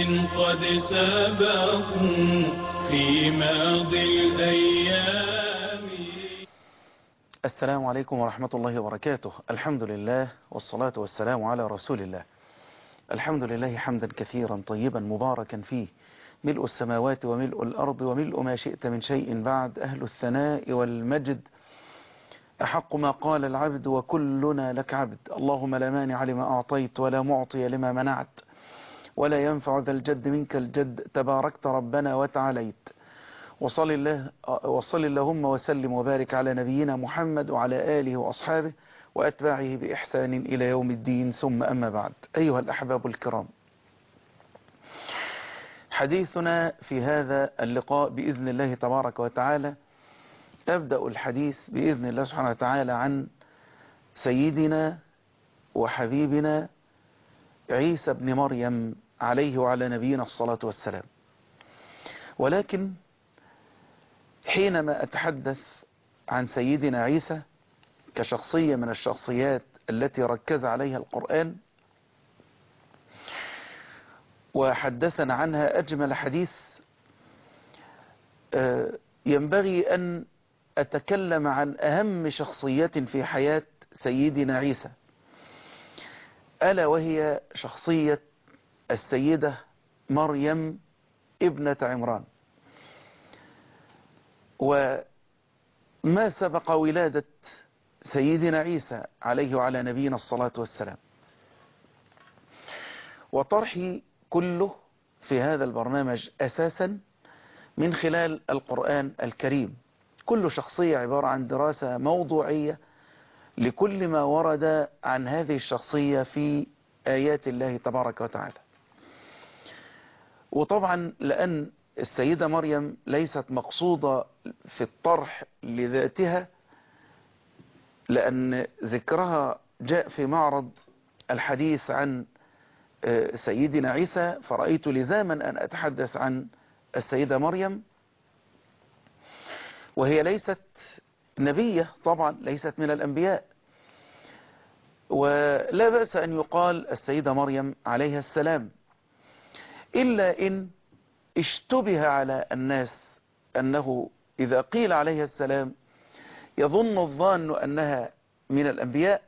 قد سبقوا في ماضي الأيام السلام عليكم ورحمة الله وبركاته الحمد لله والصلاة والسلام على رسول الله الحمد لله حمدا كثيرا طيبا مباركا فيه ملء السماوات وملء الأرض وملء ما شئت من شيء بعد أهل الثناء والمجد أحق ما قال العبد وكلنا لك عبد اللهم لا مانع لما أعطيت ولا معطي لما منعت ولا ينفع ذا الجد منك الجد تباركت ربنا وتعاليت وصل, الله وصل اللهم وسلم وبارك على نبينا محمد وعلى آله وأصحابه وأتباعه بإحسان إلى يوم الدين ثم أما بعد أيها الأحباب الكرام حديثنا في هذا اللقاء بإذن الله تبارك وتعالى أبدأ الحديث بإذن الله سبحانه وتعالى عن سيدنا وحبيبنا عيسى بن مريم عليه وعلى نبينا الصلاة والسلام ولكن حينما أتحدث عن سيدنا عيسى كشخصية من الشخصيات التي ركز عليها القرآن وحدثنا عنها أجمل حديث ينبغي أن أتكلم عن أهم شخصيات في حياة سيدنا عيسى ألا وهي شخصية السيدة مريم ابنة عمران وما سبق ولادة سيدنا عيسى عليه وعلى نبينا الصلاة والسلام وطرحي كله في هذا البرنامج أساسا من خلال القرآن الكريم كل شخصية عبارة عن دراسة موضوعية لكل ما ورد عن هذه الشخصية في آيات الله تبارك وتعالى وطبعا لأن السيدة مريم ليست مقصودة في الطرح لذاتها لأن ذكرها جاء في معرض الحديث عن سيدنا عيسى فرأيت لزاما أن أتحدث عن السيدة مريم وهي ليست نبية طبعا ليست من الأنبياء ولا بأس أن يقال السيدة مريم عليها السلام إلا إن اشتبه على الناس أنه إذا قيل عليها السلام يظن الظان أنها من الأنبياء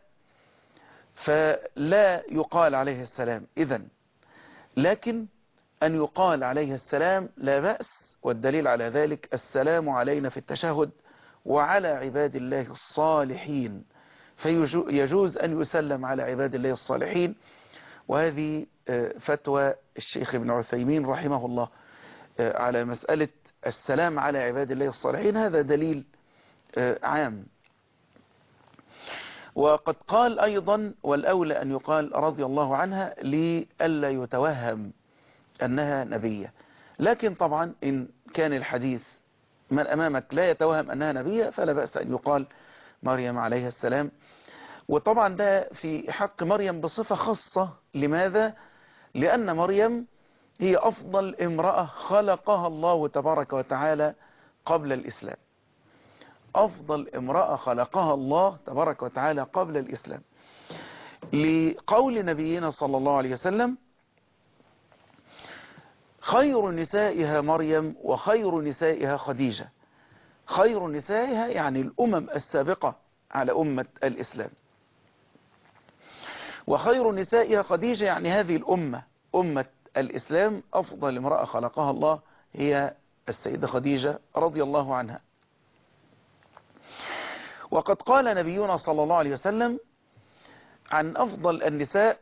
فلا يقال عليه السلام إذن لكن أن يقال عليه السلام لا بأس والدليل على ذلك السلام علينا في التشهد وعلى عباد الله الصالحين فيجوز أن يسلم على عباد الله الصالحين وهذه فتوى الشيخ ابن عثيمين رحمه الله على مسألة السلام على عباد الله الصالحين هذا دليل عام وقد قال أيضا والأولى أن يقال رضي الله عنها لألا يتوهم أنها نبية لكن طبعا إن كان الحديث من أمامك لا يتوهم أنها نبية فلا بأس أن يقال مريم عليها السلام وطبعا ده في حق مريم بصفة خاصة لماذا؟ لأن مريم هي أفضل امرأة خلقها الله تبارك وتعالى قبل الإسلام أفضل امرأة خلقها الله تبارك وتعالى قبل الإسلام لقول نبينا صلى الله عليه وسلم خير نسائها مريم وخير نسائها خديجة خير نسائها يعني الأمم السابقة على أمة الإسلام وخير نسائها خديجة يعني هذه الأمة أمة الإسلام أفضل امرأة خلقها الله هي السيدة خديجة رضي الله عنها وقد قال نبينا صلى الله عليه وسلم عن أفضل النساء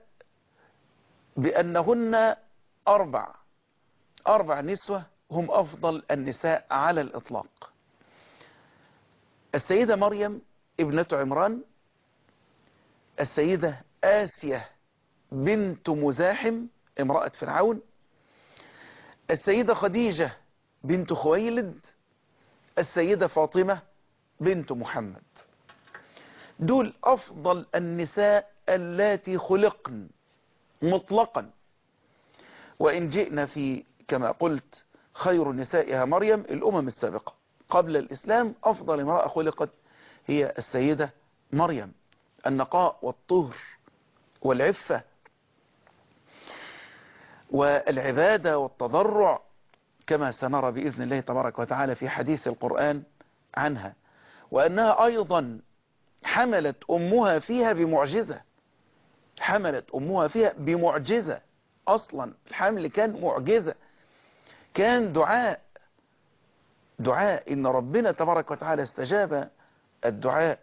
بأنهن أربع أربع نسوة هم أفضل النساء على الإطلاق السيدة مريم ابنة عمران السيدة آسية بنت مزاحم امرأة فرعون السيدة خديجة بنت خويلد السيدة فاطمة بنت محمد دول أفضل النساء اللاتي خلقن مطلقا وإن جئنا في كما قلت خير نسائها مريم الأمم السابقة قبل الإسلام أفضل امرأة خلقت هي السيدة مريم النقاء والطهر والعفة والعبادة والتضرع كما سنرى بإذن الله تبارك وتعالى في حديث القرآن عنها وأنها أيضا حملت أمها فيها بمعجزة حملت أمها فيها بمعجزة أصلا الحمل كان معجزة كان دعاء دعاء إن ربنا تبارك وتعالى استجاب الدعاء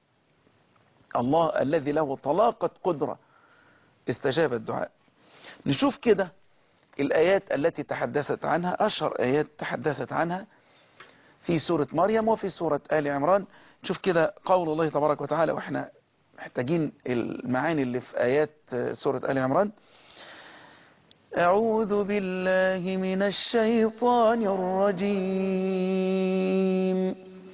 الله الذي له طلاقة قدرة استجاب الدعاء نشوف كده الآيات التي تحدثت عنها أشهر آيات تحدثت عنها في سورة مريم وفي سورة آل عمران نشوف كده قول الله تبارك وتعالى وإحنا محتاجين المعاني اللي في آيات سورة آل عمران أعوذ بالله من الشيطان الرجيم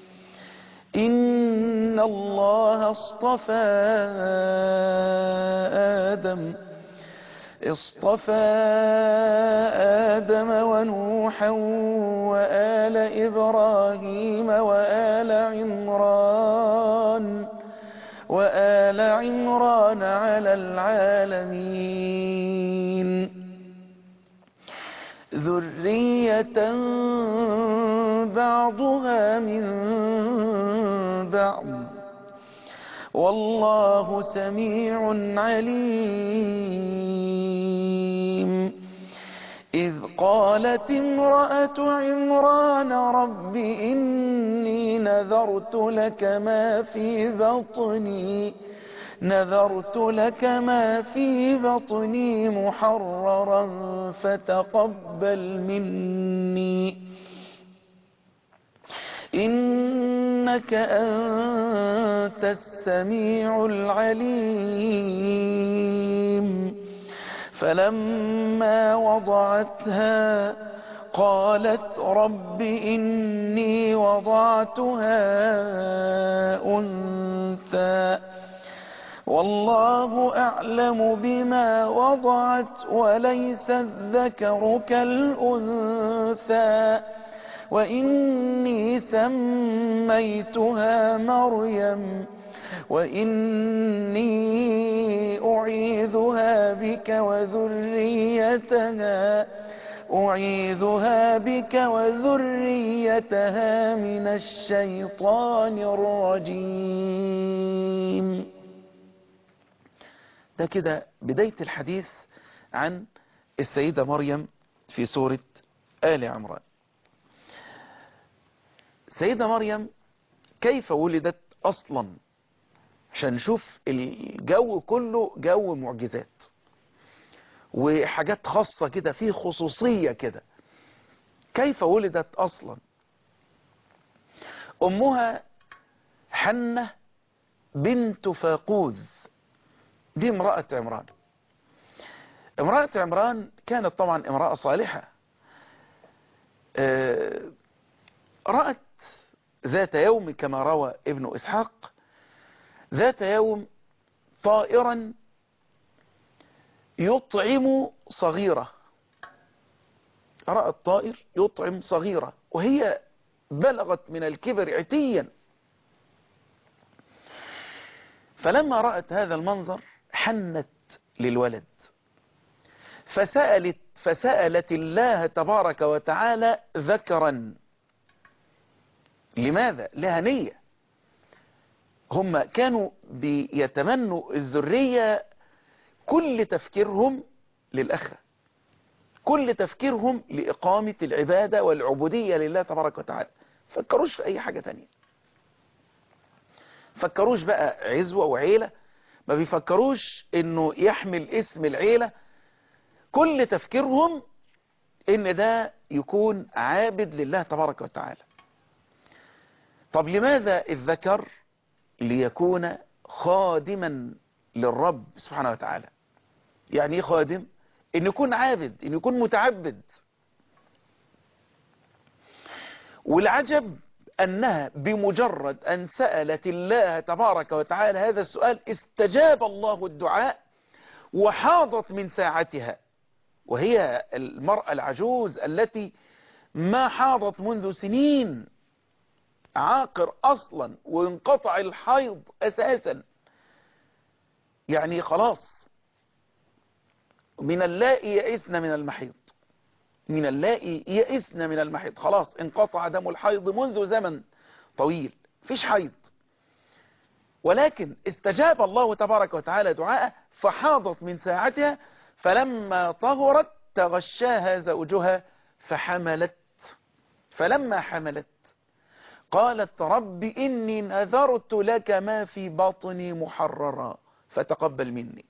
إن الله اصطفى آدم اصطفى آدم ونوحا وآل إبراهيم وآل عمران وآل عمران على العالمين ذرية بعضها من بعض والله سميع عليم إذ قالت امرأة عمران رب إني نذرت لك ما في بطني نذرت لك ما في بطني محررا فتقبل مني إنك أنت السميع العليم فلما وضعتها قالت رب إني وضعتها أنثى والله أعلم بما وضعت وليس الذكر كالأنثى وإني سميتها مريم وإني أعيذها بك وذريتها أعيذها بك وذريتها من الشيطان الرجيم ده كده بداية الحديث عن السيدة مريم في سورة آل عمران سيدة مريم كيف ولدت أصلا عشان نشوف الجو كله جو معجزات وحاجات خاصة كده فيه خصوصية كده كيف ولدت أصلا أمها حنة بنت فاقوذ دي امرأة عمران امرأة عمران كانت طبعا امرأة صالحة رأت ذات يوم كما روى ابن إسحاق ذات يوم طائرا يطعم صغيرة رأت طائر يطعم صغيرة وهي بلغت من الكبر عتيا فلما رأت هذا المنظر حنت للولد فسألت فسألت الله تبارك وتعالى ذكرا لماذا لها نية هم كانوا بيتمنوا الذرية كل تفكيرهم للأخرة كل تفكيرهم لإقامة العبادة والعبودية لله تبارك وتعالى فكروش في أي حاجة تانية فكروش بقى عزوة وعيلة ما بيفكروش انه يحمل اسم العيلة كل تفكيرهم ان ده يكون عابد لله تبارك وتعالى طب لماذا الذكر ليكون خادما للرب سبحانه وتعالى يعني ايه خادم ان يكون عابد ان يكون متعبد والعجب أنها بمجرد أن سألت الله تبارك وتعالى هذا السؤال استجاب الله الدعاء وحاضت من ساعتها وهي المرأة العجوز التي ما حاضت منذ سنين عاقر أصلا وانقطع الحيض أساسا يعني خلاص من اللائي يئسن من المحيض من اللائي يئسن من المحيض خلاص انقطع دم الحيض منذ زمن طويل فيش حيض ولكن استجاب الله تبارك وتعالى دعاءه فحاضت من ساعتها فلما طهرت تغشاها زوجها فحملت فلما حملت قالت رب إني نذرت لك ما في بطني محررا فتقبل مني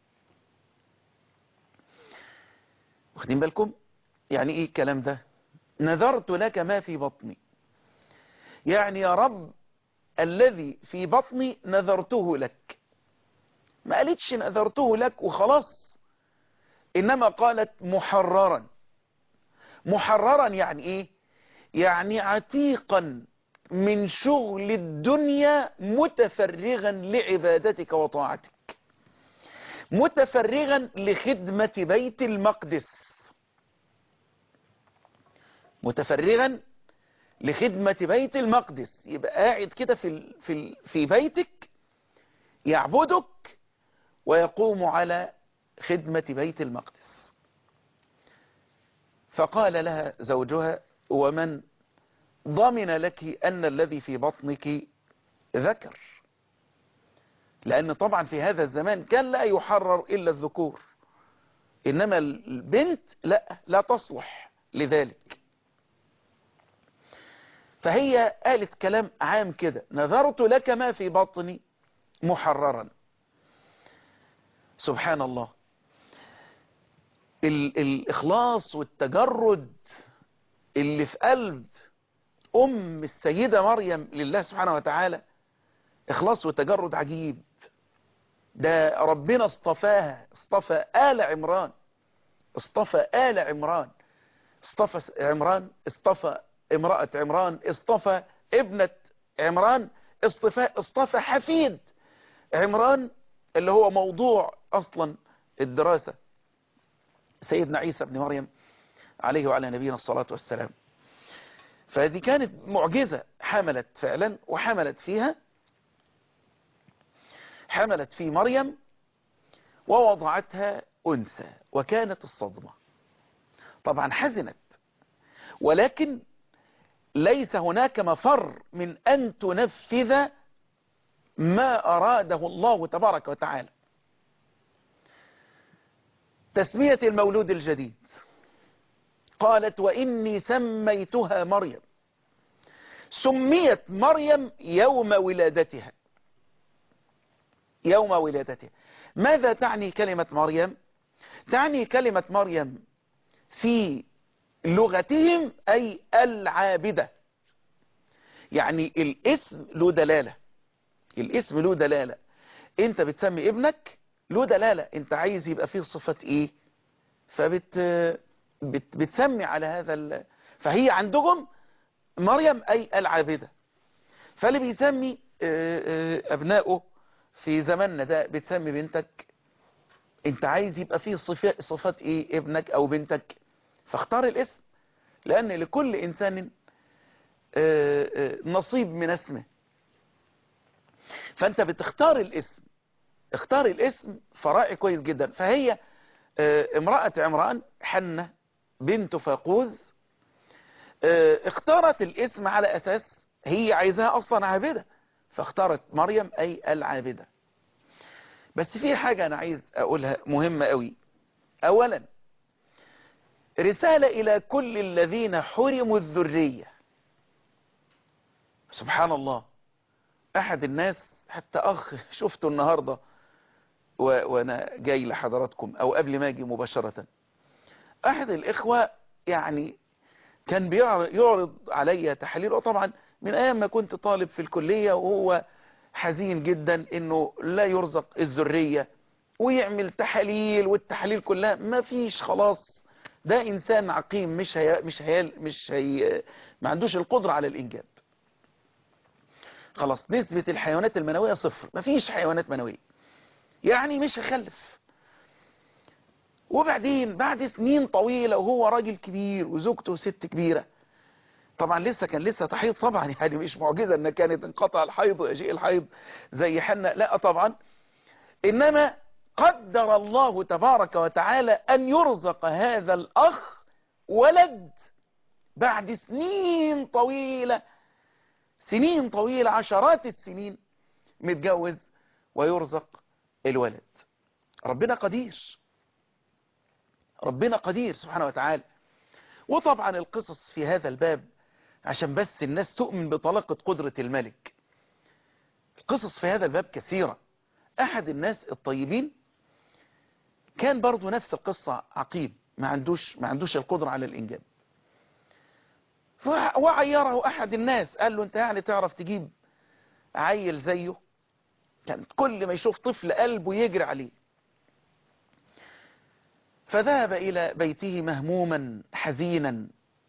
واخدين بالكم يعني ايه الكلام ده نذرت لك ما في بطني يعني يا رب الذي في بطني نذرته لك ما قالتش نذرته لك وخلاص إنما قالت محررا محررا يعني إيه يعني عتيقا من شغل الدنيا متفرغا لعبادتك وطاعتك متفرغا لخدمة بيت المقدس متفرغا لخدمة بيت المقدس يبقى قاعد كده في في في بيتك يعبدك ويقوم على خدمة بيت المقدس فقال لها زوجها ومن ضمن لك أن الذي في بطنك ذكر لأن طبعا في هذا الزمان كان لا يحرر إلا الذكور إنما البنت لا لا تصلح لذلك فهي قالت كلام عام كده نذرت لك ما في بطني محررا سبحان الله ال الإخلاص والتجرد اللي في قلب أم السيدة مريم لله سبحانه وتعالى إخلاص وتجرد عجيب ده ربنا اصطفاها اصطفى آل عمران اصطفى آل عمران اصطفى عمران اصطفى امرأة عمران اصطفى ابنة عمران اصطفى, اصطفى حفيد عمران اللي هو موضوع اصلا الدراسة سيدنا عيسى بن مريم عليه وعلى نبينا الصلاة والسلام فهذه كانت معجزة حملت فعلا وحملت فيها حملت في مريم ووضعتها أنثى وكانت الصدمة طبعا حزنت ولكن ليس هناك مفر من أن تنفذ ما أراده الله تبارك وتعالى تسمية المولود الجديد قالت وإني سميتها مريم سميت مريم يوم ولادتها يوم ولادتها ماذا تعني كلمة مريم تعني كلمة مريم في لغتهم أي العابدة يعني الاسم له دلالة الاسم له دلالة انت بتسمي ابنك له دلالة انت عايز يبقى فيه صفة ايه فبت بت بتسمي على هذا ال... فهي عندهم مريم أي العابدة فاللي بيسمي أبنائه في زماننا ده بتسمي بنتك انت عايز يبقى فيه صفات, صفات ايه ابنك او بنتك فاختار الاسم لأن لكل إنسان نصيب من اسمه فأنت بتختار الاسم اختار الاسم فرائي كويس جدا فهي امرأة عمران حنة بنت فاقوز اختارت الاسم على أساس هي عايزاها أصلا عابدة فاختارت مريم أي العابدة بس في حاجة أنا عايز أقولها مهمة قوي أولا رسالة إلى كل الذين حرموا الذرية سبحان الله أحد الناس حتى أخ شفته النهاردة و... وأنا جاي لحضراتكم أو قبل ما أجي مباشرة أحد الإخوة يعني كان بيعرض علي تحليل وطبعا من أيام ما كنت طالب في الكلية وهو حزين جدا إنه لا يرزق الذرية ويعمل تحاليل والتحاليل كلها ما فيش خلاص ده إنسان عقيم مش هي مش هي مش هي ما عندوش القدرة على الإنجاب خلاص نسبة الحيوانات المنوية صفر ما فيش حيوانات منوية يعني مش هخلف وبعدين بعد سنين طويلة وهو راجل كبير وزوجته ست كبيرة طبعا لسه كان لسه تحيض طبعا يعني مش معجزة ان كانت انقطع الحيض ويجيء الحيض زي حنا لا طبعا انما قدر الله تبارك وتعالى أن يرزق هذا الأخ ولد بعد سنين طويلة سنين طويلة عشرات السنين متجوز ويرزق الولد ربنا قدير ربنا قدير سبحانه وتعالى وطبعا القصص في هذا الباب عشان بس الناس تؤمن بطلاقة قدرة الملك القصص في هذا الباب كثيرة أحد الناس الطيبين كان برضو نفس القصة عقيم ما عندوش ما عندوش القدرة على الإنجاب وعيره أحد الناس قال له أنت يعني تعرف تجيب عيل زيه كان كل ما يشوف طفل قلبه يجري عليه فذهب إلى بيته مهموما حزينا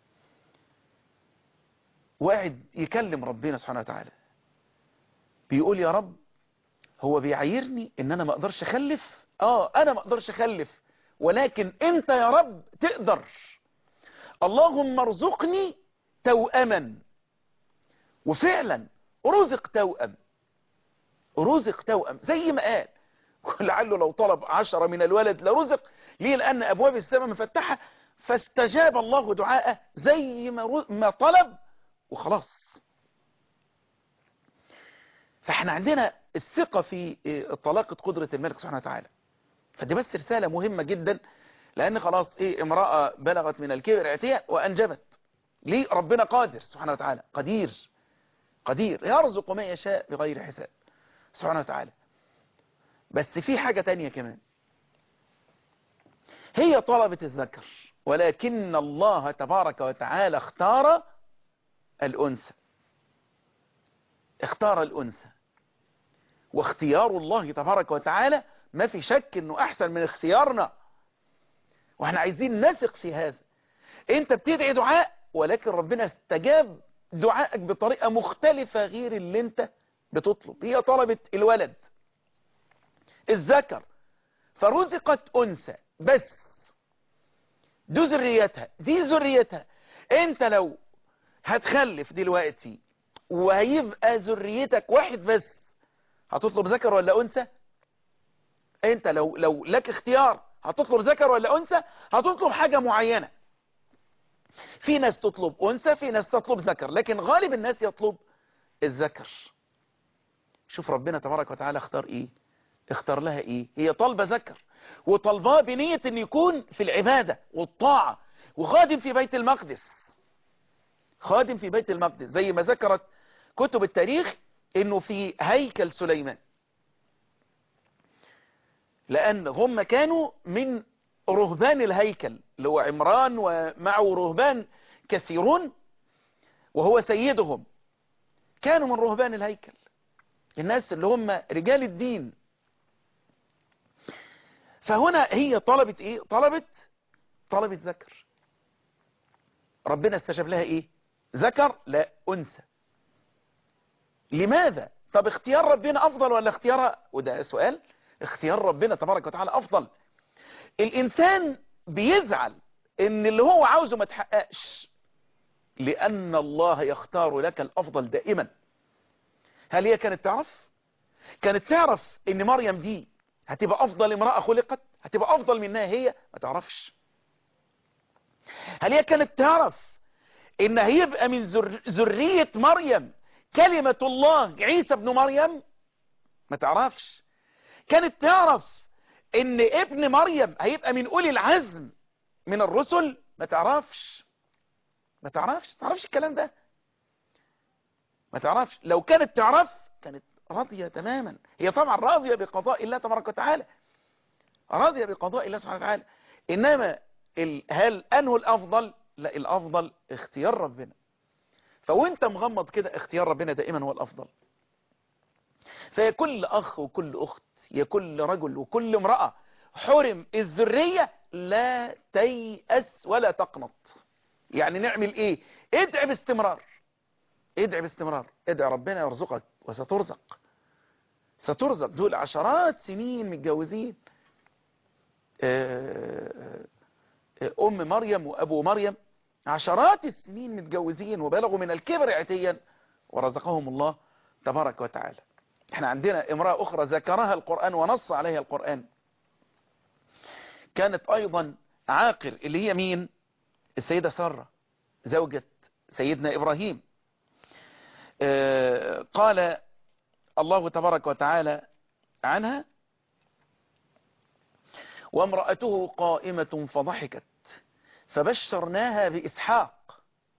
وقعد يكلم ربنا سبحانه وتعالى بيقول يا رب هو بيعايرني ان انا ما اقدرش اخلف اه انا ما اقدرش اخلف ولكن انت يا رب تقدر اللهم ارزقني توأما وفعلا رزق توأم رزق توأم زي ما قال ولعله لو طلب عشرة من الولد لرزق ليه لأن أبواب السماء مفتحة فاستجاب الله دعاءه زي ما ما طلب وخلاص فاحنا عندنا الثقة في طلاقة قدرة الملك سبحانه وتعالى فدي بس رسالة مهمة جدا لأن خلاص إيه امرأة بلغت من الكبر عتية وأنجبت ليه ربنا قادر سبحانه وتعالى قدير قدير يرزق ما يشاء بغير حساب سبحانه وتعالى بس في حاجة تانية كمان هي طلبة الذكر ولكن الله تبارك وتعالى اختار الأنثى اختار الأنثى واختيار الله تبارك وتعالى ما في شك انه احسن من اختيارنا واحنا عايزين نثق في هذا انت بتدعي دعاء ولكن ربنا استجاب دعائك بطريقة مختلفة غير اللي انت بتطلب هي طلبت الولد الذكر فرزقت أنثى بس دي ذريتها دي ذريتها انت لو هتخلف دلوقتي وهيبقى ذريتك واحد بس هتطلب ذكر ولا أنثى انت لو لو لك اختيار هتطلب ذكر ولا أنثى هتطلب حاجة معينة في ناس تطلب أنثى في ناس تطلب ذكر لكن غالب الناس يطلب الذكر شوف ربنا تبارك وتعالى اختار ايه اختار لها ايه هي طالبة ذكر وطالباه بنية ان يكون في العبادة والطاعة وخادم في بيت المقدس خادم في بيت المقدس زي ما ذكرت كتب التاريخ انه في هيكل سليمان لان هم كانوا من رهبان الهيكل اللي هو عمران ومعه رهبان كثيرون وهو سيدهم كانوا من رهبان الهيكل الناس اللي هم رجال الدين فهنا هي طلبت ايه طلبت طلبت ذكر ربنا استجاب لها ايه ذكر لا انثى لماذا طب اختيار ربنا افضل ولا اختيارها وده سؤال اختيار ربنا تبارك وتعالى افضل الانسان بيزعل ان اللي هو عاوزه ما تحققش لان الله يختار لك الافضل دائما هل هي كانت تعرف كانت تعرف ان مريم دي هتبقى افضل امرأة خلقت هتبقى افضل منها هي ما تعرفش هل هي كانت تعرف ان هيبقى من ذرية مريم كلمة الله عيسى ابن مريم ما تعرفش كانت تعرف ان ابن مريم هيبقى من اولي العزم من الرسل ما تعرفش ما تعرفش ما تعرفش الكلام ده ما تعرفش لو كانت تعرف كانت راضية تماما هي طبعا راضية بقضاء الله تبارك وتعالى راضية بقضاء الله سبحانه وتعالى إنما ال... هل أنه الأفضل لا الأفضل اختيار ربنا فوانت مغمض كده اختيار ربنا دائما هو الأفضل فيا كل أخ وكل أخت يا كل رجل وكل امرأة حرم الذرية لا تيأس ولا تقنط يعني نعمل ايه ادعي باستمرار ادعي باستمرار ادعي ربنا يرزقك وسترزق سترزق دول عشرات سنين متجوزين ام مريم وابو مريم عشرات السنين متجوزين وبلغوا من الكبر عتيا ورزقهم الله تبارك وتعالى احنا عندنا امرأة اخرى ذكرها القرآن ونص عليها القرآن كانت أيضا عاقر اللي هي مين السيدة سارة زوجة سيدنا إبراهيم آه، قال الله تبارك وتعالى عنها وامرأته قائمة فضحكت فبشرناها بإسحاق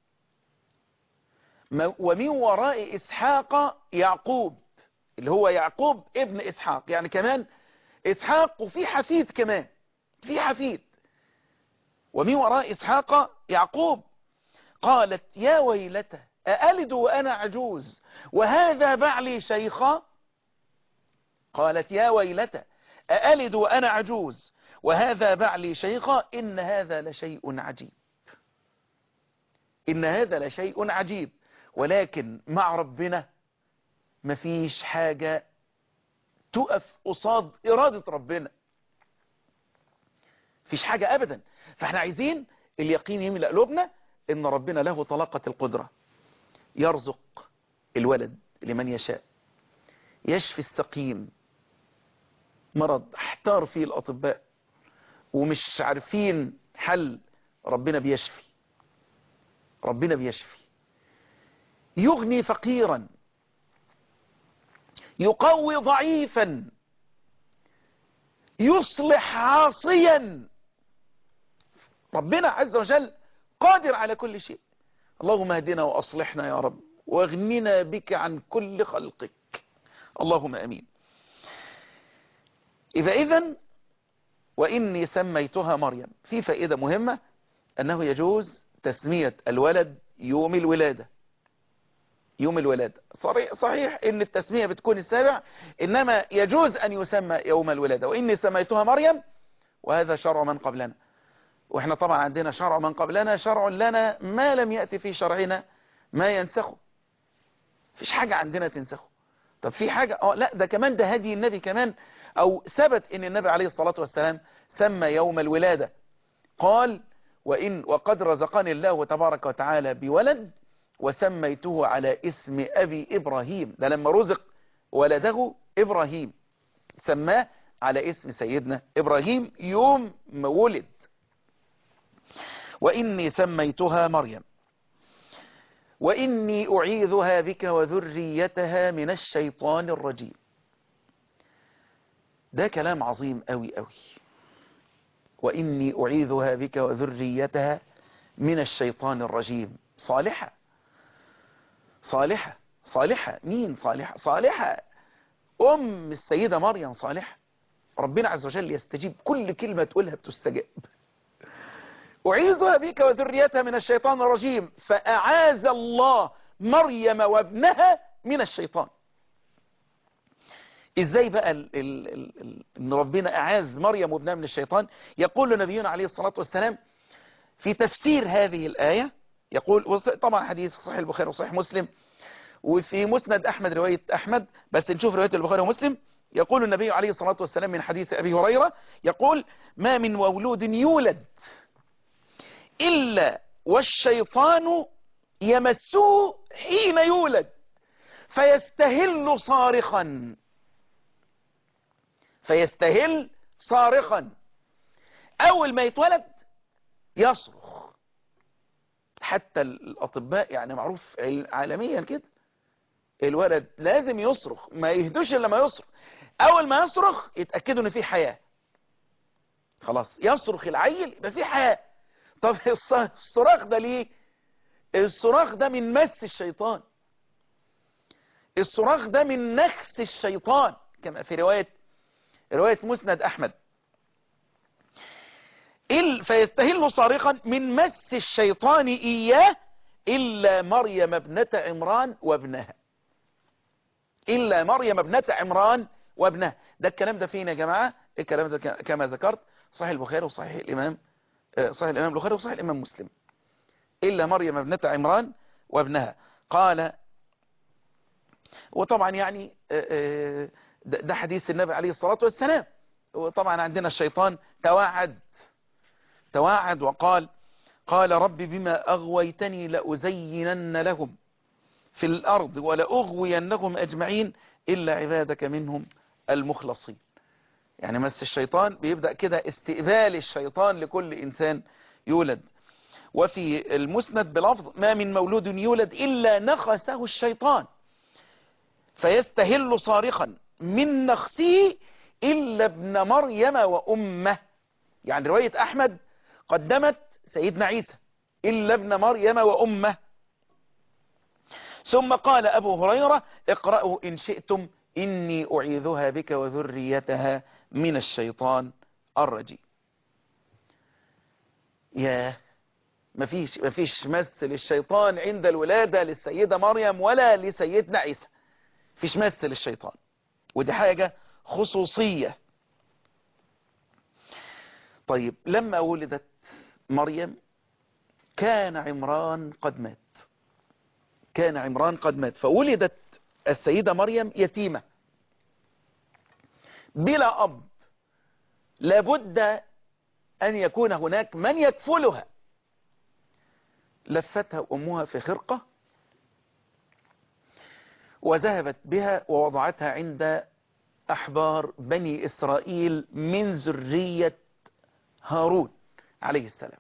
ما- ومن وراء إسحاق يعقوب اللي هو يعقوب ابن إسحاق يعني كمان إسحاق وفي حفيد كمان في حفيد ومن وراء إسحاق يعقوب قالت يا ويلته أألد وأنا عجوز وهذا بعلي شيخا قالت يا ويلته أألد وأنا عجوز وهذا بعلي شيخا إن هذا لشيء عجيب إن هذا لشيء عجيب ولكن مع ربنا مفيش حاجة تقف قصاد إرادة ربنا مفيش حاجة أبدا فاحنا عايزين اليقين يملأ قلوبنا إن ربنا له طلاقة القدرة يرزق الولد لمن يشاء يشفي السقيم مرض احتار فيه الأطباء ومش عارفين حل ربنا بيشفي ربنا بيشفي يغني فقيرا يقوي ضعيفا يصلح عاصيا ربنا عز وجل قادر على كل شيء اللهم اهدنا وأصلحنا يا رب واغننا بك عن كل خلقك اللهم أمين إذا إذن وإني سميتها مريم في فائدة مهمة أنه يجوز تسمية الولد يوم الولادة يوم الولادة صريح صحيح ان التسمية بتكون السابع انما يجوز ان يسمى يوم الولادة واني سميتها مريم وهذا شرع من قبلنا واحنا طبعا عندنا شرع من قبلنا شرع لنا ما لم يأتي في شرعنا ما ينسخه فيش حاجة عندنا تنسخه طب في حاجة اه لا ده كمان ده هدي النبي كمان او ثبت ان النبي عليه الصلاة والسلام سمى يوم الولادة قال وإن وقد رزقني الله تبارك وتعالى بولد وسميته على اسم أبي إبراهيم ده لما رزق ولده إبراهيم سماه على اسم سيدنا إبراهيم يوم ما ولد وإني سميتها مريم وإني أعيذها بك وذريتها من الشيطان الرجيم ده كلام عظيم أوي أوي وإني أعيذها بك وذريتها من الشيطان الرجيم صالحة صالحة صالحة مين صالحة صالحة أم السيدة مريم صالحة ربنا عز وجل يستجيب كل كلمة تقولها بتستجاب أعيذها بك وذريتها من الشيطان الرجيم فأعاذ الله مريم وابنها من الشيطان ازاي بقى ال ال ال ال ان ربنا اعاذ مريم وابنها من الشيطان يقول نبينا عليه الصلاة والسلام في تفسير هذه الآية يقول طبعا حديث صحيح البخاري وصحيح مسلم وفي مسند أحمد رواية أحمد بس نشوف رواية البخاري ومسلم يقول النبي عليه الصلاة والسلام من حديث أبي هريرة يقول ما من مولود يولد إلا والشيطان يمسه حين يولد فيستهل صارخا فيستهل صارخا أول ما يتولد يصرخ حتى الأطباء يعني معروف عالميا كده الولد لازم يصرخ ما يهدوش إلا ما يصرخ أول ما يصرخ يتأكدوا إن في حياة خلاص يصرخ العيل يبقى في حياة طب الصراخ ده ليه الصراخ ده من مس الشيطان الصراخ ده من نخس الشيطان كما في رواية رواية مسند أحمد إل فيستهل صارخا من مس الشيطان إياه إلا مريم ابنة عمران وابنها إلا مريم ابنة عمران وابنها ده الكلام ده فين يا جماعة الكلام ده كما ذكرت صحيح البخاري وصحيح الإمام صحيح الإمام البخاري وصحيح الإمام مسلم إلا مريم ابنة عمران وابنها قال وطبعا يعني ده حديث النبي عليه الصلاة والسلام وطبعا عندنا الشيطان توعد توعد وقال قال رب بما أغويتني لأزينن لهم في الأرض ولأغوينهم أجمعين إلا عبادك منهم المخلصين يعني مس الشيطان بيبدأ كده استئذال الشيطان لكل إنسان يولد وفي المسند بلفظ ما من مولود يولد إلا نخسه الشيطان فيستهل صارخا من نخسه إلا ابن مريم وأمه يعني رواية أحمد قدمت سيدنا عيسى إلا ابن مريم وأمه ثم قال أبو هريرة اقرأوا إن شئتم إني أعيذها بك وذريتها من الشيطان الرجيم يا مفيش مفيش مس للشيطان عند الولادة للسيدة مريم ولا لسيدنا عيسى فيش مس للشيطان ودي حاجة خصوصية طيب لما ولدت مريم كان عمران قد مات كان عمران قد مات فولدت السيدة مريم يتيمة بلا أب لابد أن يكون هناك من يكفلها لفتها أمها في خرقة وذهبت بها ووضعتها عند أحبار بني إسرائيل من ذرية هارون عليه السلام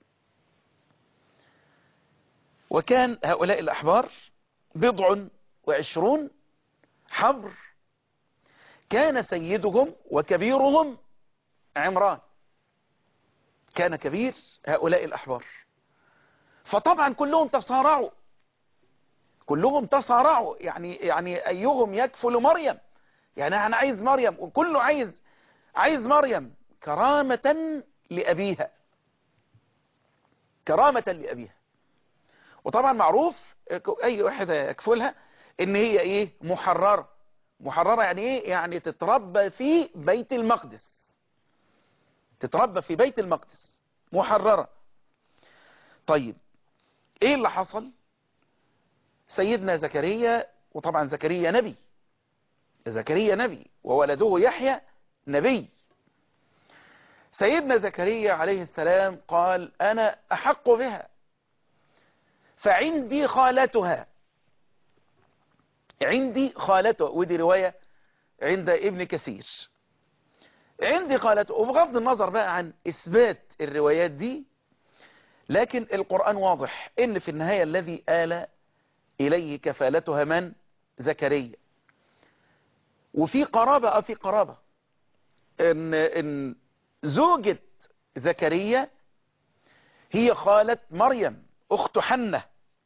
وكان هؤلاء الأحبار بضع وعشرون حبر كان سيدهم وكبيرهم عمران كان كبير هؤلاء الأحبار فطبعا كلهم تصارعوا كلهم تصارعوا يعني يعني أيهم يكفل مريم يعني أنا عايز مريم وكله عايز عايز مريم كرامة لأبيها كرامة لأبيها وطبعا معروف أي واحدة يكفلها إن هي إيه محررة محررة يعني إيه يعني تتربى في بيت المقدس تتربى في بيت المقدس محررة طيب ايه اللي حصل سيدنا زكريا وطبعا زكريا نبي زكريا نبي وولده يحيى نبي سيدنا زكريا عليه السلام قال انا احق بها فعندي خالتها عندي خالته ودي رواية عند ابن كثير عندي خالته وبغض النظر بقى عن اثبات الروايات دي لكن القرآن واضح ان في النهاية الذي آل اليه كفالتها من زكريا وفي قرابة اه في قرابة ان, إن زوجة زكريا هي خالة مريم اخت حنة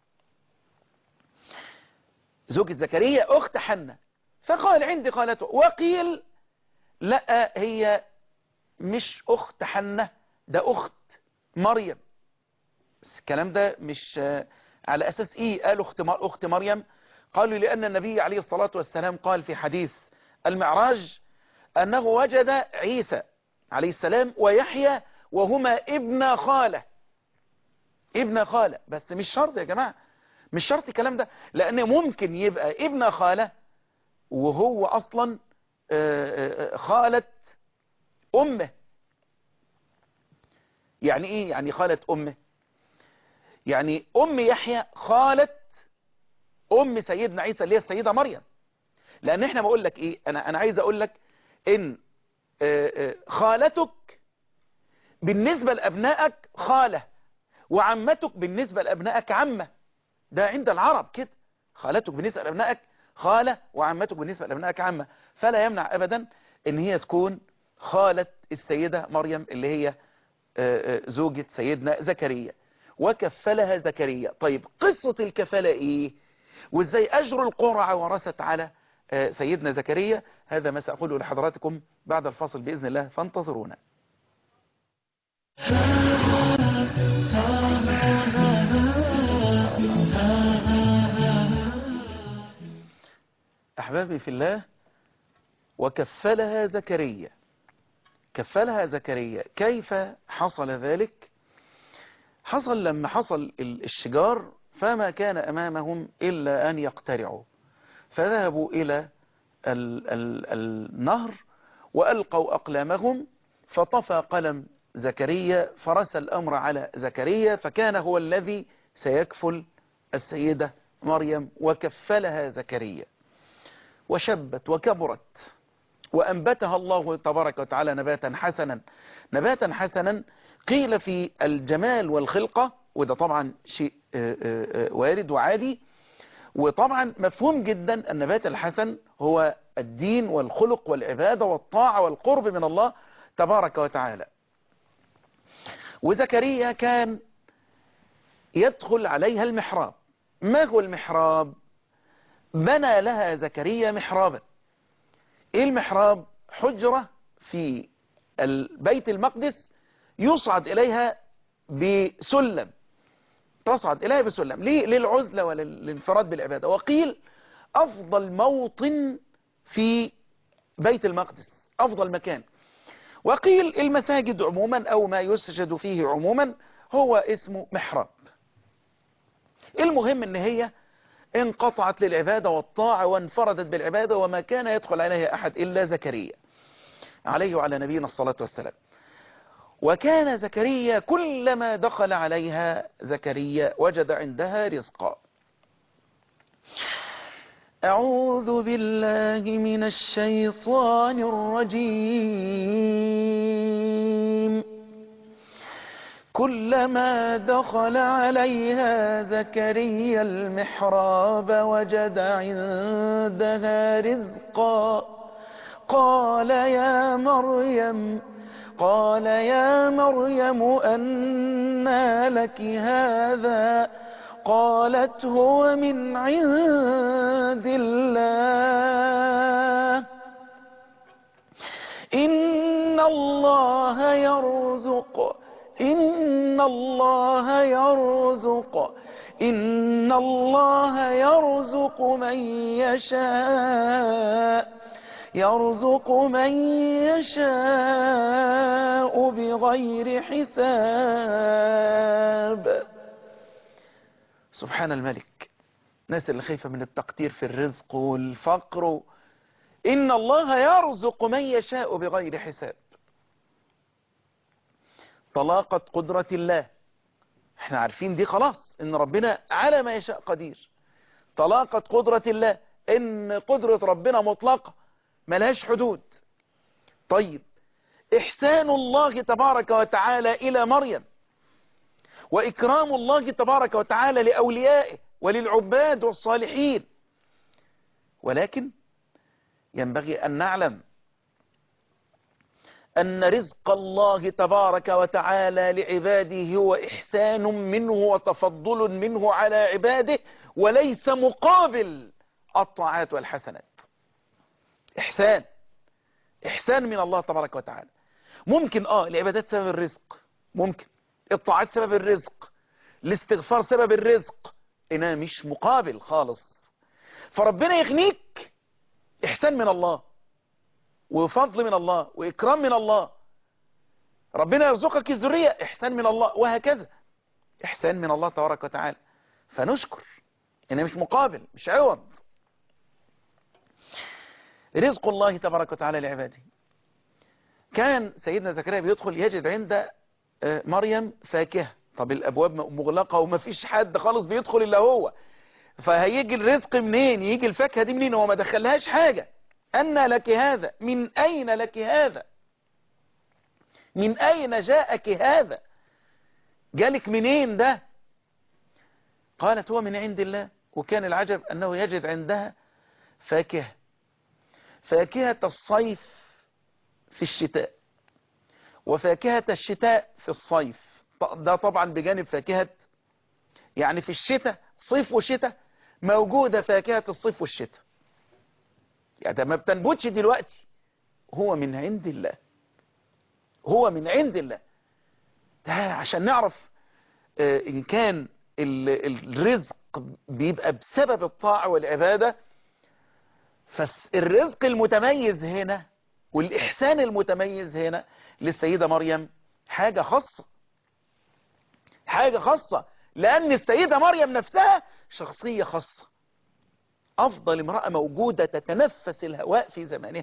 زوجة زكريا اخت حنة فقال عندي خالته وقيل لا هي مش اخت حنة ده اخت مريم بس الكلام ده مش على أساس إيه قالوا اخت, أخت مريم قالوا لأن النبي عليه الصلاة والسلام قال في حديث المعراج أنه وجد عيسى عليه السلام ويحيى وهما ابن خالة ابن خالة بس مش شرط يا جماعة مش شرط الكلام ده لأن ممكن يبقى ابن خالة وهو أصلا خالة أمه يعني إيه يعني خالة أمه يعني أم يحيى خالة أم سيدنا عيسى اللي هي السيدة مريم لأن احنا بقول لك إيه أنا, أنا عايز أقول لك إن خالتك بالنسبة لأبنائك خالة وعمتك بالنسبة لأبنائك عمة ده عند العرب كده خالتك بالنسبة لأبنائك خالة وعمتك بالنسبة لأبنائك عمة فلا يمنع أبدا إن هي تكون خالة السيدة مريم اللي هي زوجة سيدنا زكريا وكفلها زكريا طيب قصة الكفالة ايه وازاي اجر القرعة ورست على سيدنا زكريا هذا ما سأقوله لحضراتكم بعد الفاصل بإذن الله فانتظرونا أحبابي في الله وكفلها زكريا كفلها زكريا كيف حصل ذلك حصل لما حصل الشجار فما كان أمامهم إلا أن يقترعوا فذهبوا إلى ال ال النهر وألقوا أقلامهم فطفى قلم زكريا فرس الأمر على زكريا فكان هو الذي سيكفل السيدة مريم وكفلها زكريا وشبت وكبرت وأنبتها الله تبارك وتعالى نباتا حسنا نباتا حسنا قيل في الجمال والخلقة وده طبعا شيء وارد وعادي وطبعا مفهوم جدا النبات الحسن هو الدين والخلق والعبادة والطاعة والقرب من الله تبارك وتعالى وزكريا كان يدخل عليها المحراب ما هو المحراب بنى لها زكريا محرابا ايه المحراب حجرة في البيت المقدس يصعد اليها بسلم تصعد اليها بسلم ليه للعزلة وللانفراد بالعبادة وقيل افضل موطن في بيت المقدس افضل مكان وقيل المساجد عموما او ما يسجد فيه عموما هو اسمه محراب المهم ان هي انقطعت للعبادة والطاعة وانفردت بالعبادة وما كان يدخل عليها أحد إلا زكريا عليه وعلى نبينا الصلاة والسلام وكان زكريا كلما دخل عليها زكريا وجد عندها رزقا أعوذ بالله من الشيطان الرجيم كلما دخل عليها زكريا المحراب وجد عندها رزقا قال يا مريم قال يا مريم أنى لك هذا قالت هو من عند الله إن الله يرزق إن الله يرزق إن الله يرزق من يشاء يرزق من يشاء بغير حساب سبحان الملك الناس اللي خايفة من التقدير في الرزق والفقر إن الله يرزق من يشاء بغير حساب طلاقة قدرة الله احنا عارفين دي خلاص ان ربنا على ما يشاء قدير طلاقة قدرة الله ان قدرة ربنا مطلقة ملهاش حدود طيب احسان الله تبارك وتعالى الى مريم واكرام الله تبارك وتعالى لاوليائه وللعباد والصالحين ولكن ينبغي ان نعلم أن رزق الله تبارك وتعالى لعباده هو إحسان منه وتفضل منه على عباده وليس مقابل الطاعات والحسنات إحسان إحسان من الله تبارك وتعالى ممكن آه العبادات سبب الرزق ممكن الطاعات سبب الرزق الاستغفار سبب الرزق إنها مش مقابل خالص فربنا يغنيك إحسان من الله وفضل من الله وإكرام من الله ربنا يرزقك الذرية إحسان من الله وهكذا إحسان من الله تبارك وتعالى فنشكر إنه مش مقابل مش عوض رزق الله تبارك وتعالى لعباده كان سيدنا زكريا بيدخل يجد عند مريم فاكهة طب الأبواب مغلقة وما فيش حد خالص بيدخل إلا هو فهيجي الرزق منين يجي الفاكهة دي منين هو ما دخلهاش حاجة أن لك هذا من أين لك هذا من أين جاءك هذا جالك منين ده قالت هو من عند الله وكان العجب أنه يجد عندها فاكهة فاكهة الصيف في الشتاء وفاكهة الشتاء في الصيف ده طبعا بجانب فاكهة يعني في الشتاء صيف وشتاء موجودة فاكهة الصيف والشتاء يعني ده ما بتنبتش دلوقتي هو من عند الله هو من عند الله ده عشان نعرف اه إن كان الرزق بيبقى بسبب الطاعة والعبادة فالرزق المتميز هنا والإحسان المتميز هنا للسيدة مريم حاجة خاصة حاجة خاصة لأن السيدة مريم نفسها شخصية خاصة أفضل امرأة موجودة تتنفس الهواء في زمانها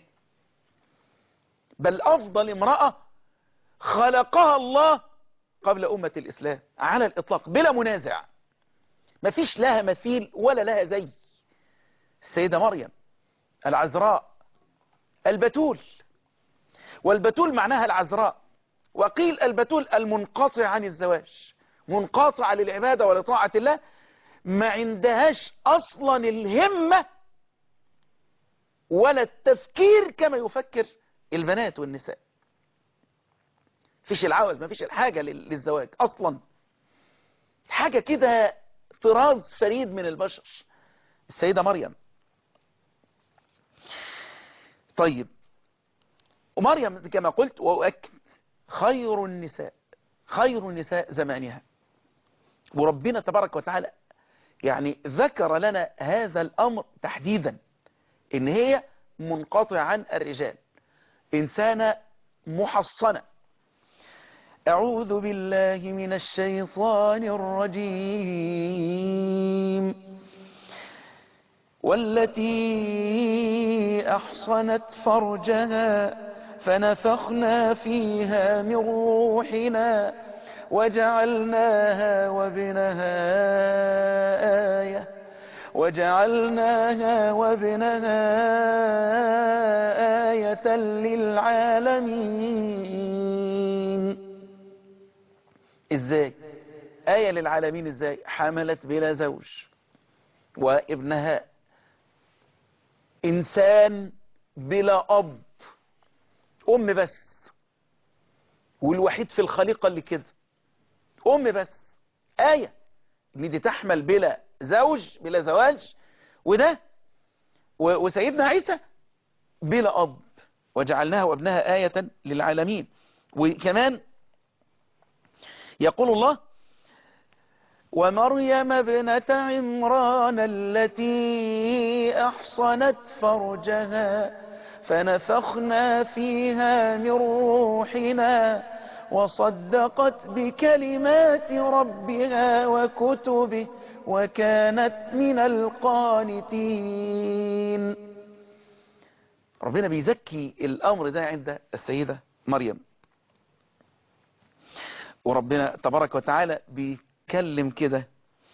بل أفضل امرأة خلقها الله قبل أمة الإسلام على الإطلاق بلا منازع ما فيش لها مثيل ولا لها زي السيدة مريم العذراء البتول والبتول معناها العذراء وقيل البتول المنقطع عن الزواج منقطع للعبادة ولطاعة الله ما عندهاش أصلا الهمة ولا التفكير كما يفكر البنات والنساء فيش العوز ما فيش الحاجة للزواج أصلا حاجة كده طراز فريد من البشر السيدة مريم طيب ومريم كما قلت وأؤكد خير النساء خير النساء زمانها وربنا تبارك وتعالى يعني ذكر لنا هذا الأمر تحديدا إن هي منقطع عن الرجال إنسانة محصنة أعوذ بالله من الشيطان الرجيم والتي أحصنت فرجها فنفخنا فيها من روحنا وجعلناها وابنها آية وجعلناها وابنها آية للعالمين ازاي آية للعالمين ازاي حملت بلا زوج وابنها إنسان بلا أب أم بس والوحيد في الخليقة اللي كده أم بس آية إن دي تحمل بلا زوج بلا زواج وده وسيدنا عيسى بلا أب وجعلناها وابنها آية للعالمين وكمان يقول الله ومريم ابنة عمران التي أحصنت فرجها فنفخنا فيها من روحنا وصدقت بكلمات ربها وكتبه وكانت من القانتين ربنا بيزكي الأمر ده عند السيدة مريم وربنا تبارك وتعالى بيكلم كده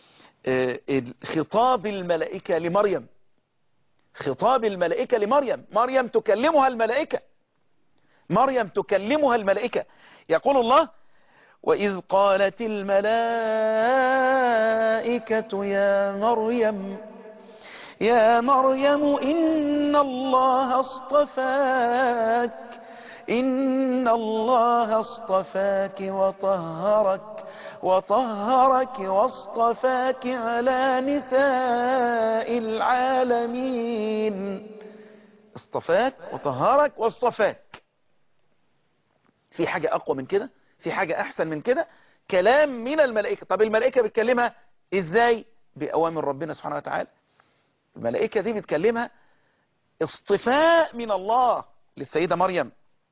خطاب الملائكة لمريم خطاب الملائكة لمريم مريم تكلمها الملائكة مريم تكلمها الملائكة يقول الله وإذ قالت الملائكة يا مريم يا مريم إن الله اصطفاك إن الله اصطفاك وطهرك وطهرك واصطفاك على نساء العالمين اصطفاك وطهرك واصطفاك في حاجة أقوى من كده في حاجة أحسن من كده كلام من الملائكة طب الملائكة بتكلمها إزاي بأوامر ربنا سبحانه وتعالى الملائكة دي بتكلمها اصطفاء من الله للسيدة مريم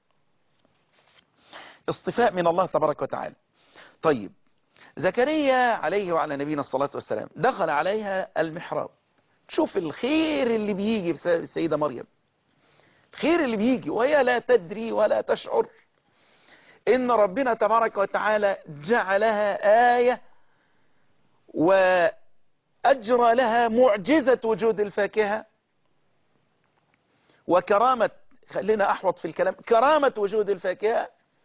اصطفاء من الله تبارك وتعالى طيب زكريا عليه وعلى نبينا الصلاة والسلام دخل عليها المحراب شوف الخير اللي بيجي بسبب السيدة مريم الخير اللي بيجي وهي لا تدري ولا تشعر إن ربنا تبارك وتعالى جعلها آية وأجرى لها معجزة وجود الفاكهة وكرامة خلينا أحوط في الكلام كرامة وجود الفاكهة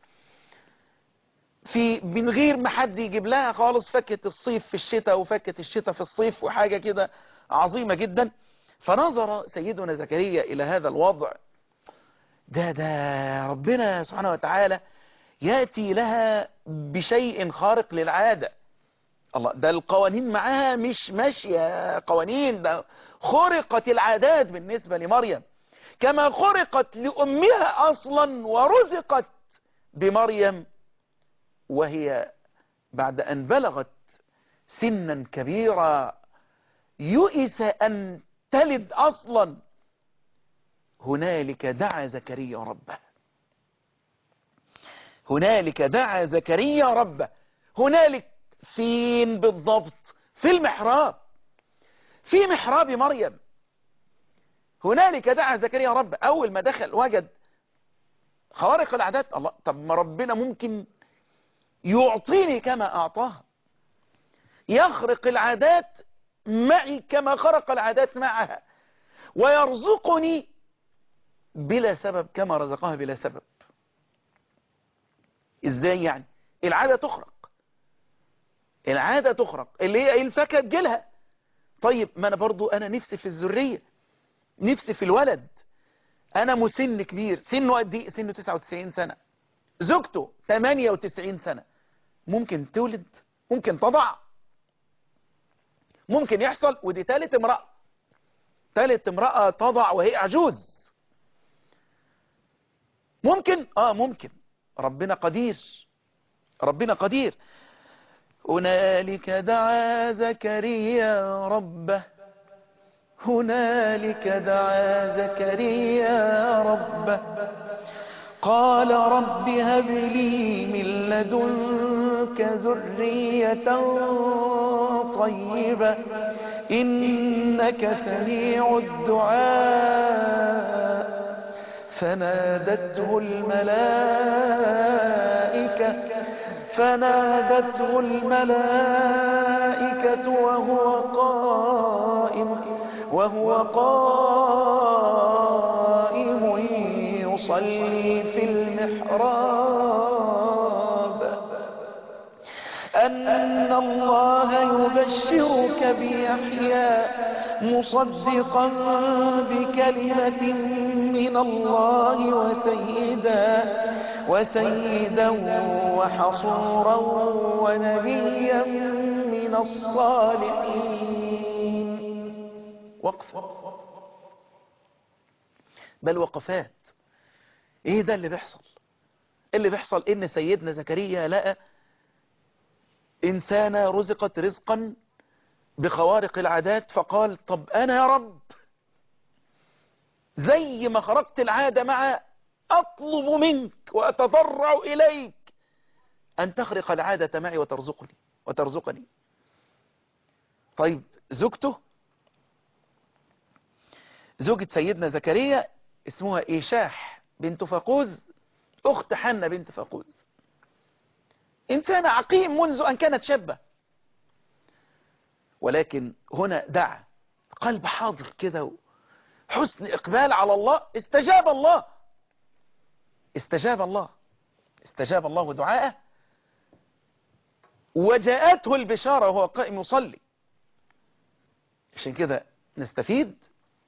في من غير ما حد يجيب لها خالص فكة الصيف في الشتاء وفكة الشتاء في الصيف وحاجة كده عظيمة جدا فنظر سيدنا زكريا إلى هذا الوضع ده ده ربنا سبحانه وتعالى يأتي لها بشيء خارق للعادة الله ده القوانين معاها مش ماشية قوانين ده خرقت العادات بالنسبة لمريم كما خرقت لأمها أصلا ورزقت بمريم وهي بعد أن بلغت سنا كبيرا يئس أن تلد أصلا هنالك دعا زكريا ربه هنالك دعا زكريا ربه هنالك فين بالضبط في المحراب في محراب مريم هنالك دعا زكريا ربه أول ما دخل وجد خوارق العادات الله طب ما ربنا ممكن يعطيني كما أعطاها يخرق العادات معي كما خرق العادات معها ويرزقني بلا سبب كما رزقها بلا سبب ازاي يعني العادة تخرق العادة تخرق اللي هي الفاكهة تجيلها طيب ما انا برضو انا نفسي في الذرية نفسي في الولد انا مسن كبير سنه قد ايه سنه 99 سنة زوجته 98 سنة ممكن تولد ممكن تضع ممكن يحصل ودي ثالث امرأة ثالث امرأة تضع وهي عجوز ممكن اه ممكن ربنا قدير ربنا قدير هنالك دعا زكريا ربه هنالك دعا زكريا ربه قال رب هب لي من لدنك ذرية طيبة إنك سميع الدعاء فنادته الملائكة فنادته الملائكة وهو قائم وهو قائم يصلي في المحراب أن الله يبشرك بيحيى مصدقا بكلمة من الله وسيدا وسيدا وحصورا ونبيا من الصالحين وقفة بل وقفات ايه ده اللي بيحصل اللي بيحصل ان سيدنا زكريا لقى انسانة رزقت رزقا بخوارق العادات فقال طب انا يا رب زي ما خرقت العادة مع اطلب منك واتضرع اليك ان تخرق العادة معي وترزقني وترزقني طيب زوجته زوجة سيدنا زكريا اسمها إيشاح بنت فاقوز أخت حنة بنت فاقوز إنسانة عقيم منذ أن كانت شابة ولكن هنا دعا قلب حاضر كده حسن إقبال على الله استجاب الله استجاب الله استجاب الله دعاءه وجاءته البشارة وهو قائم يصلي عشان كده نستفيد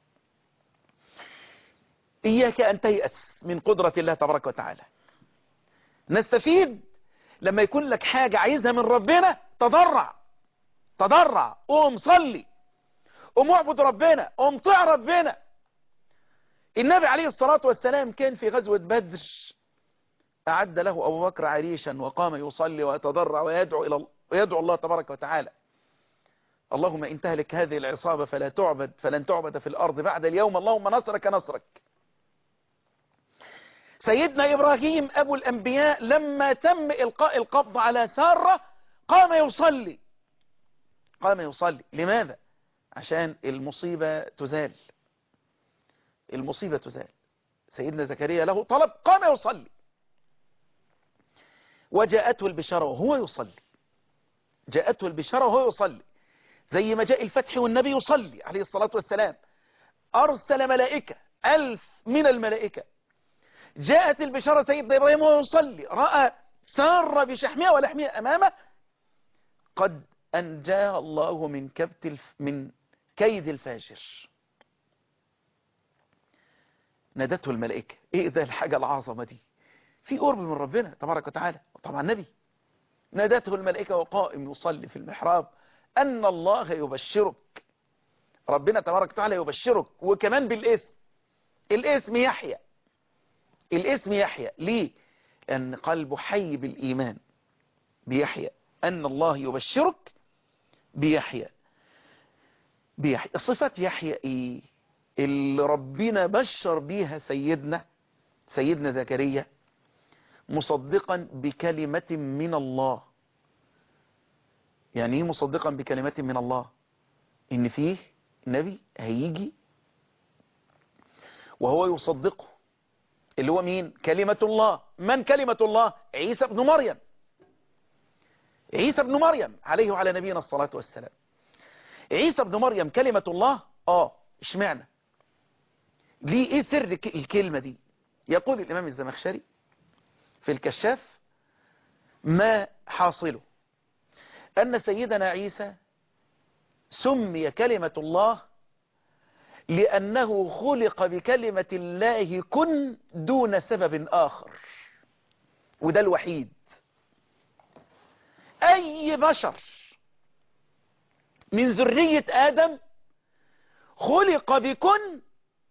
إياك أن تيأس من قدرة الله تبارك وتعالى نستفيد لما يكون لك حاجة عايزها من ربنا تضرع تضرع قوم صلي قوم اعبد ربنا قوم طيع ربنا النبي عليه الصلاة والسلام كان في غزوة بدر أعد له أبو بكر عريشا وقام يصلي ويتضرع ويدعو, إلى ويدعو الله تبارك وتعالى اللهم إن تهلك هذه العصابة فلا تعبد فلن تعبد في الأرض بعد اليوم اللهم نصرك نصرك سيدنا إبراهيم أبو الأنبياء لما تم إلقاء القبض على سارة قام يصلي قام يصلي لماذا؟ عشان المصيبة تزال المصيبة تزال سيدنا زكريا له طلب قام يصلي وجاءته البشارة وهو يصلي جاءته البشارة وهو يصلي زي ما جاء الفتح والنبي يصلي عليه الصلاة والسلام أرسل ملائكة ألف من الملائكة جاءت البشارة سيدنا إبراهيم وهو يصلي رأى سار بشحمها ولحمها أمامه قد أنجاه الله من كبت الف من كيد الفاجر نادته الملائكة ايه ده الحاجة العظمة دي في قرب من ربنا تبارك وتعالى وطبعا النبي نادته الملائكة وقائم يصلي في المحراب أن الله يبشرك ربنا تبارك وتعالى يبشرك وكمان بالاسم الاسم يحيى الاسم يحيى ليه أن قلبه حي بالإيمان بيحيى أن الله يبشرك بيحيى بيحيى صفة يحيى إيه اللي ربنا بشر بيها سيدنا سيدنا زكريا مصدقا بكلمة من الله يعني ايه مصدقا بكلمة من الله ان فيه نبي هيجي وهو يصدقه اللي هو مين كلمة الله من كلمة الله عيسى ابن مريم عيسى ابن مريم عليه وعلى نبينا الصلاة والسلام عيسى ابن مريم كلمة الله اه اشمعنى ليه ايه سر ك- الكلمة دي يقول الامام الزمخشري في الكشاف ما حاصله ان سيدنا عيسى سمي كلمة الله لأنه خلق بكلمة الله كن دون سبب آخر وده الوحيد أي بشر من ذرية آدم خلق بكن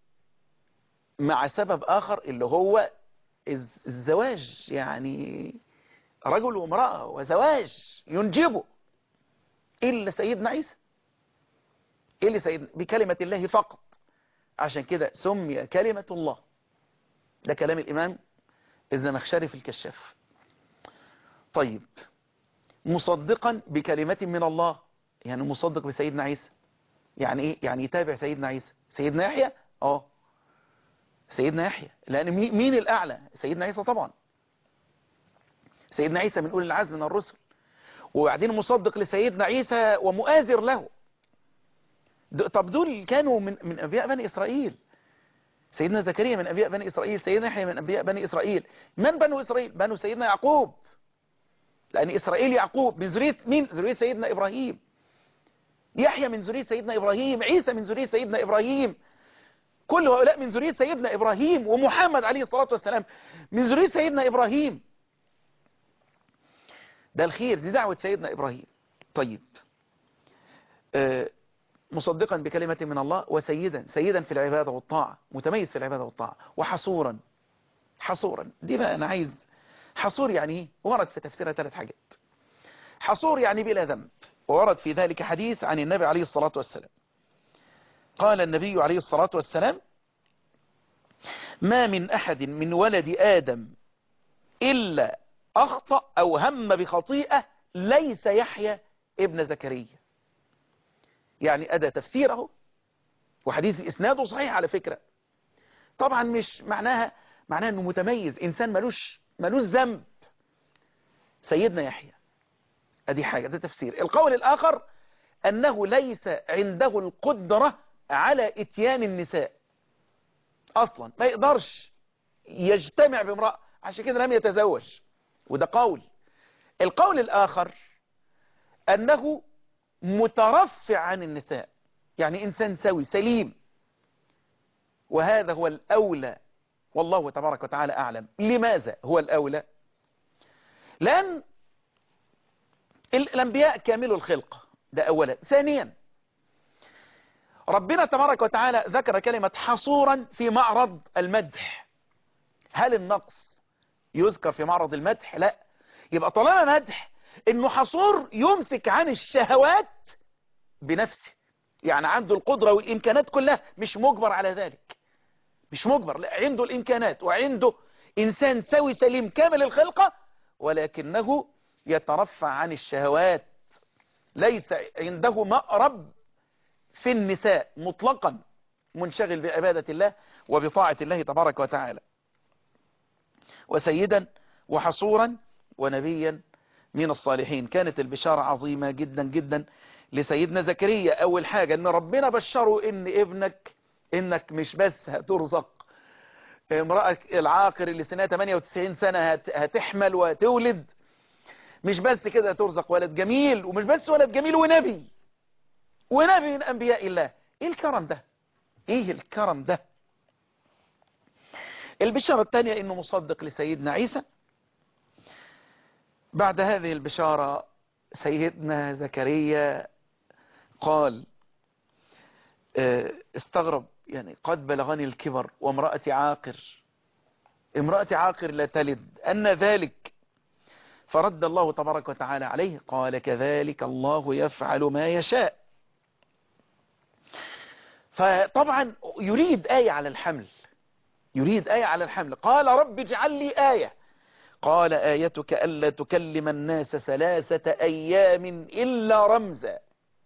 مع سبب آخر اللي هو الز- الزواج يعني رجل وامرأة وزواج ينجبه إلا سيدنا عيسى إلا سيدنا بكلمة الله فقط عشان كده سمي كلمة الله ده كلام الإمام الزمخشري في الكشاف طيب مصدقا بكلمة من الله يعني مصدق بسيدنا عيسى يعني ايه يعني يتابع سيدنا عيسى سيدنا يحيى اه سيدنا يحيى لان مي- مين الاعلى سيدنا عيسى طبعا سيدنا عيسى من اولي العزم من الرسل وبعدين مصدق لسيدنا عيسى ومؤازر له د- طب دول كانوا من من انبياء بني اسرائيل سيدنا زكريا من انبياء بني اسرائيل سيدنا يحيى من انبياء بني اسرائيل من بنو اسرائيل بنو سيدنا يعقوب لان اسرائيل يعقوب من ذريه مين ذريه سيدنا ابراهيم يحيى من ذريه سيدنا ابراهيم عيسى من ذريه سيدنا ابراهيم كل هؤلاء من ذريه سيدنا ابراهيم ومحمد عليه الصلاه والسلام من ذريه سيدنا ابراهيم ده الخير دي دعوه سيدنا ابراهيم طيب آه، مصدقا بكلمة من الله وسيدا سيدا في العبادة والطاعة متميز في العبادة والطاعة وحصورا حصورا دي بقى أنا عايز حصور يعني ايه ورد في تفسيرها ثلاث حاجات حصور يعني بلا ذنب وورد في ذلك حديث عن النبي عليه الصلاة والسلام قال النبي عليه الصلاة والسلام ما من أحد من ولد آدم إلا أخطأ أو هم بخطيئة ليس يحيى ابن زكريا يعني أدى تفسيره وحديث إسناده صحيح على فكرة طبعا مش معناها معناها أنه متميز إنسان ملوش ملوش ذنب سيدنا يحيى أدي حاجة ده تفسير القول الآخر أنه ليس عنده القدرة على إتيان النساء أصلا ما يقدرش يجتمع بامرأة عشان كده لم يتزوج وده قول القول الآخر أنه مترفع عن النساء يعني إنسان سوي سليم وهذا هو الأولى والله تبارك وتعالى أعلم لماذا هو الأولى لأن ال- الأنبياء كاملوا الخلقة ده أولا ثانيا ربنا تبارك وتعالى ذكر كلمة حصورا في معرض المدح هل النقص يذكر في معرض المدح لا يبقى طالما مدح انه حصور يمسك عن الشهوات بنفسه يعني عنده القدرة والإمكانات كلها مش مجبر على ذلك مش مجبر لا عنده الإمكانات وعنده إنسان سوي سليم كامل الخلقة ولكنه يترفع عن الشهوات ليس عنده مأرب في النساء مطلقا منشغل بعبادة الله وبطاعة الله تبارك وتعالى وسيدا وحصورا ونبيا من الصالحين كانت البشارة عظيمة جدا جدا لسيدنا زكريا أول حاجة أن ربنا بشره أن ابنك إنك مش بس هترزق امرأة العاقر اللي سنها 98 سنة هت- هتحمل وتولد مش بس كده ترزق ولد جميل ومش بس ولد جميل ونبي ونبي من أنبياء الله إيه الكرم ده إيه الكرم ده البشارة الثانية إنه مصدق لسيدنا عيسى بعد هذه البشارة سيدنا زكريا قال آه، استغرب يعني قد بلغني الكبر وامرأتي عاقر امرأتي عاقر لا تلد أن ذلك فرد الله تبارك وتعالى عليه قال كذلك الله يفعل ما يشاء فطبعا يريد آية على الحمل يريد آية على الحمل قال رب اجعل لي آية قال آيتك ألا تكلم الناس ثلاثة أيام إلا رمزا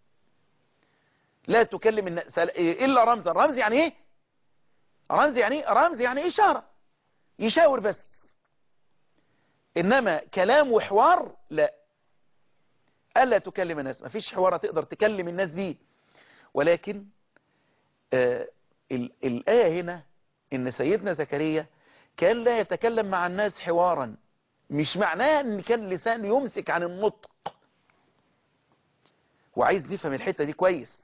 لا تكلم الناس إلا رمزا رمز يعني إيه رمز يعني إيه رمز يعني إشارة يشاور بس إنما كلام وحوار لا ألا تكلم الناس ما فيش حوار تقدر تكلم الناس بيه ولكن آه ال- الآية هنا ان سيدنا زكريا كان لا يتكلم مع الناس حوارا مش معناه ان كان لسانه يمسك عن النطق وعايز نفهم الحتة دي كويس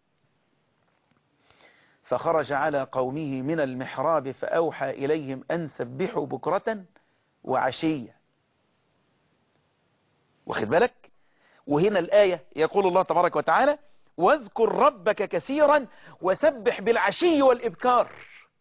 فخرج على قومه من المحراب فأوحى إليهم أن سبحوا بكرة وعشية واخد بالك وهنا الآية يقول الله تبارك وتعالى واذكر ربك كثيرا وسبح بالعشي والإبكار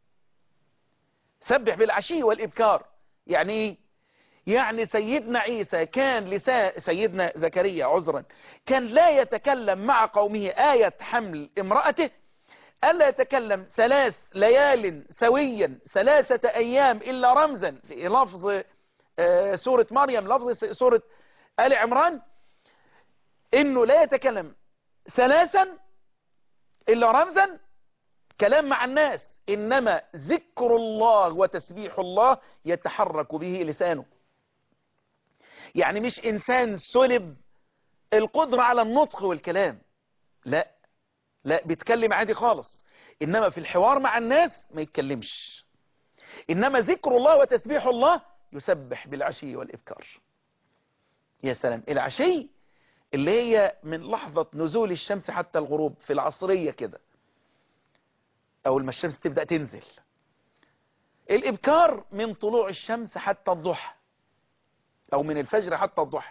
سبح بالعشي والإبكار يعني ايه يعني سيدنا عيسى كان لسا سيدنا زكريا عذرا كان لا يتكلم مع قومه آية حمل امرأته ألا يتكلم ثلاث ليال سويا ثلاثة أيام إلا رمزا في لفظ سورة مريم لفظ سورة آل عمران إنه لا يتكلم ثلاثا إلا رمزا كلام مع الناس إنما ذكر الله وتسبيح الله يتحرك به لسانه يعني مش إنسان سلب القدرة على النطق والكلام لا لا بيتكلم عادي خالص إنما في الحوار مع الناس ما يتكلمش إنما ذكر الله وتسبيح الله يسبح بالعشي والإبكار يا سلام العشي اللي هي من لحظة نزول الشمس حتى الغروب في العصرية كده أول ما الشمس تبدأ تنزل الإبكار من طلوع الشمس حتى الضحى أو من الفجر حتى الضحى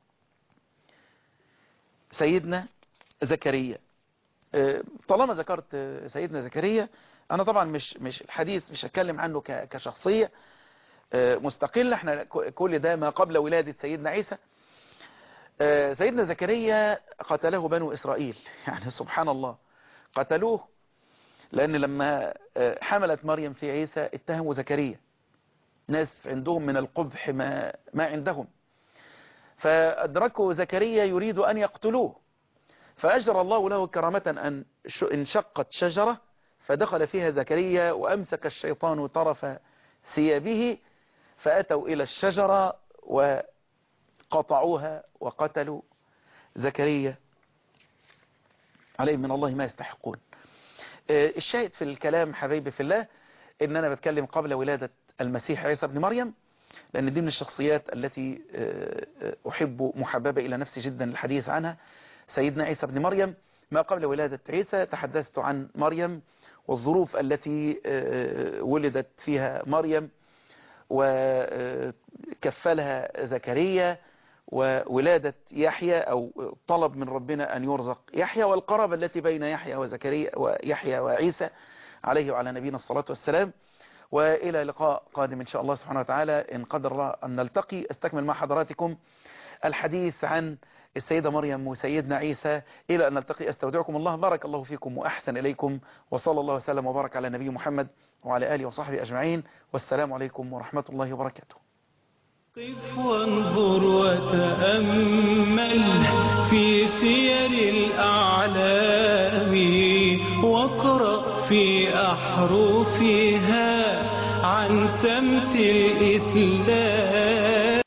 سيدنا زكريا طالما ذكرت سيدنا زكريا أنا طبعا مش مش الحديث مش هتكلم عنه كشخصية مستقلة احنا كل ده ما قبل ولادة سيدنا عيسى سيدنا زكريا قتله بنو إسرائيل يعني سبحان الله قتلوه لأن لما حملت مريم في عيسى اتهموا زكريا ناس عندهم من القبح ما, ما عندهم فأدركوا زكريا يريد أن يقتلوه فأجرى الله له كرامة أن انشقت شجرة فدخل فيها زكريا وأمسك الشيطان طرف ثيابه فأتوا إلى الشجرة وقطعوها وقتلوا زكريا عليهم من الله ما يستحقون الشاهد في الكلام حبيبي في الله ان انا بتكلم قبل ولادة المسيح عيسى بن مريم لان دي من الشخصيات التي احب محببة الى نفسي جدا الحديث عنها سيدنا عيسى بن مريم ما قبل ولادة عيسى تحدثت عن مريم والظروف التي ولدت فيها مريم وكفلها زكريا وولادة يحيى أو طلب من ربنا أن يرزق يحيى والقرابة التي بين يحيى وزكريا ويحيى وعيسى عليه وعلى نبينا الصلاة والسلام وإلى لقاء قادم إن شاء الله سبحانه وتعالى إن قدر الله أن نلتقي استكمل مع حضراتكم الحديث عن السيدة مريم وسيدنا عيسى إلى أن نلتقي استودعكم الله بارك الله فيكم وأحسن إليكم وصلى الله وسلم وبارك على نبي محمد وعلى آله وصحبه أجمعين والسلام عليكم ورحمة الله وبركاته قف وانظر وتأمل في سير الأعلام واقرأ في أحرفها عن سمت الإسلام